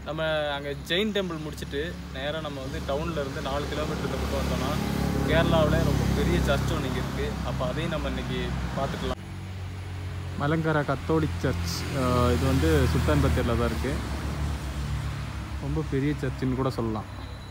நம்ம அங்கே ஜெயின் டெம்பிள் முடிச்சுட்டு நேராக நம்ம வந்து டவுனில் இருந்து நாலு கிலோமீட்டர் இந்த பக்கம் வந்தோம்னா கேரளாவில் ரொம்ப பெரிய சர்ச் ஒன்று இங்கே இருக்குது அப்போ அதையும் நம்ம இன்னைக்கு பார்த்துக்கலாம் மலங்கரா கத்தோலிக் சர்ச் இது வந்து சுல்தான் பத்தேரில் தான் இருக்குது ரொம்ப பெரிய சர்ச்சுன்னு கூட சொல்லலாம்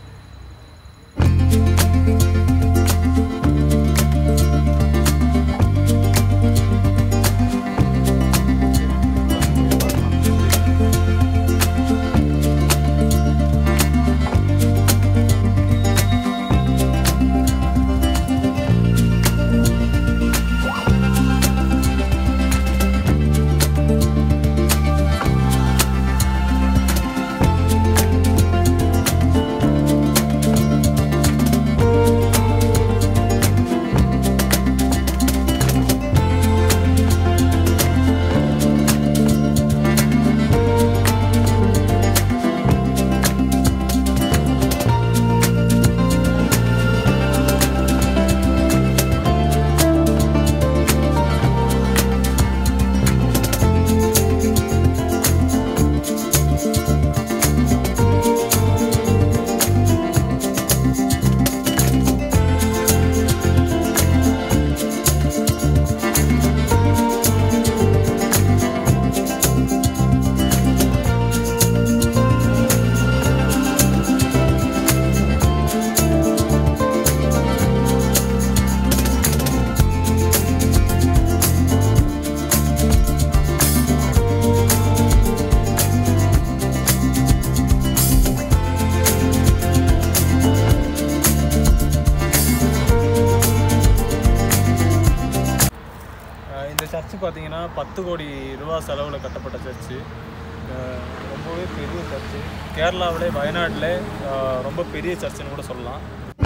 அஹ் இந்த சர்ச்சு பார்த்தீங்கன்னா பத்து கோடி ரூபா செலவில் கட்டப்பட்ட சர்ச்சு அஹ் ரொம்பவே பெரிய சர்ச்சு கேரளாவிலே வயநாட்டில் ரொம்ப பெரிய சர்ச்சுன்னு கூட சொல்லலாம்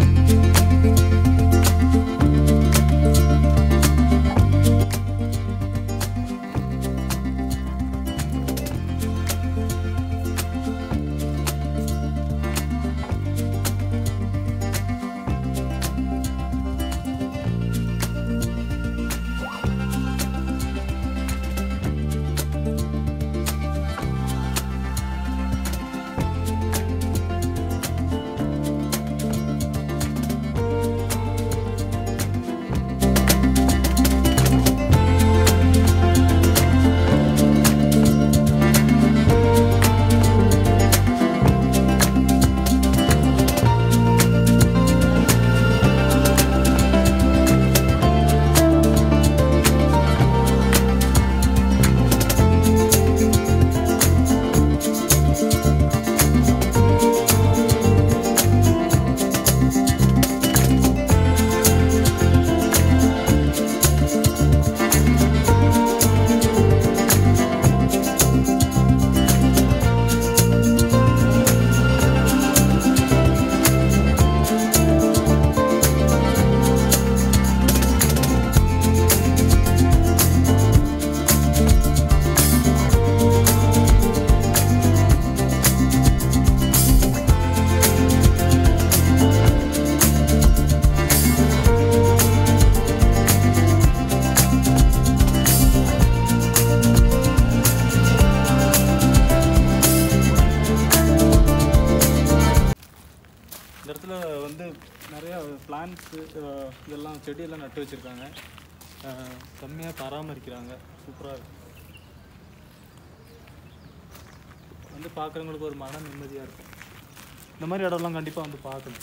இந்த இடத்துல வந்து நிறையா பிளான்ட்ஸு இதெல்லாம் செடியெல்லாம் நட்டு வச்சுருக்காங்க செம்மையாக பராமரிக்கிறாங்க சூப்பராக இருக்கு வந்து பார்க்குறவங்களுக்கு ஒரு மன நிம்மதியாக இருக்கும் இந்த மாதிரி இடம்லாம் கண்டிப்பாக வந்து பார்க்கணும்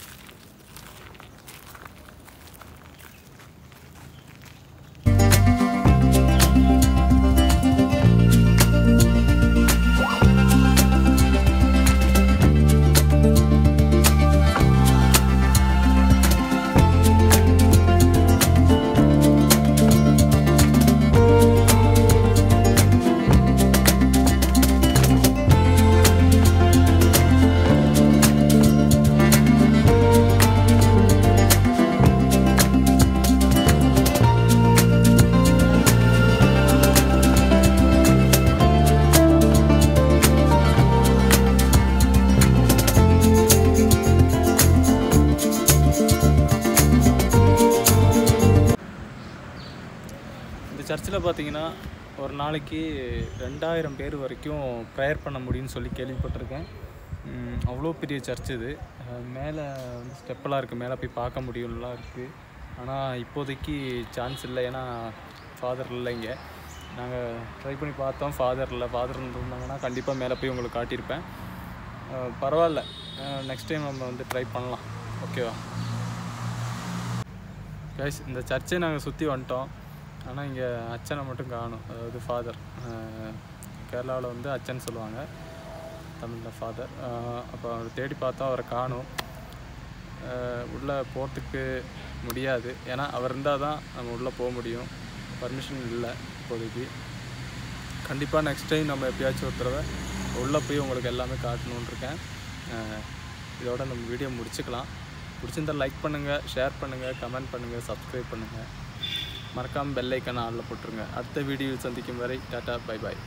சர்ச்சில் பார்த்தீங்கன்னா ஒரு நாளைக்கு ரெண்டாயிரம் பேர் வரைக்கும் ப்ரேயர் பண்ண முடியும்னு சொல்லி கேள்விப்பட்டிருக்கேன் ம், அவ்வளோ பெரிய சர்ச் இது அஹ் மேலே வந்து ஸ்டெப்பெல்லாம் இருக்குது மேலே போய் பார்க்க முடியும்லாம் இருக்குது ஆனால் இப்போதைக்கு சான்ஸ் இல்லை ஏன்னா ஃபாதர் இல்லை இங்கே நாங்கள் ட்ரை பண்ணி பார்த்தோம் ஃபாதர் இல்லை ஃபாதர் இருந்தாங்கன்னா கண்டிப்பாக மேலே போய் உங்களுக்கு காட்டியிருப்பேன் அஹ் பரவாயில்ல நெக்ஸ்ட் டைம் நம்ம வந்து ட்ரை பண்ணலாம் ஓகேவா கைஸ் இந்த சர்ச்சை நாங்கள் சுற்றி வந்துட்டோம் ஆனால் இங்கே அச்சனை மட்டும் காணும் அதாவது ஃபாதர் கேரளாவில் வந்து அச்சன் சொல்லுவாங்க தமிழில் ஃபாதர் அப்போ அவர் தேடி பார்த்தா அவரை காணும் உள்ளே போகிறதுக்கு முடியாது ஏன்னா அவர் இருந்தால் தான் நம்ம உள்ளே போக முடியும் பர்மிஷன் இல்லை இப்போதைக்கு கண்டிப்பாக நெக்ஸ்ட் டைம் நம்ம எப்பயாச்சும் ஒரு தடவை உள்ளே போய் உங்களுக்கு எல்லாமே காட்டணும்னு இருக்கேன் அஹ் இதோட நம்ம வீடியோ முடிச்சுக்கலாம் பிடிச்சிருந்தா லைக் பண்ணுங்கள் ஷேர் பண்ணுங்கள் கமெண்ட் பண்ணுங்கள் சப்ஸ்கிரைப் பண்ணுங்கள் மறக்காமல் பெல் ஐக்கன் ஆளில் போட்டுருங்க அடுத்த வீடியோ சந்திக்கும் வரை டாட்டா பை பாய்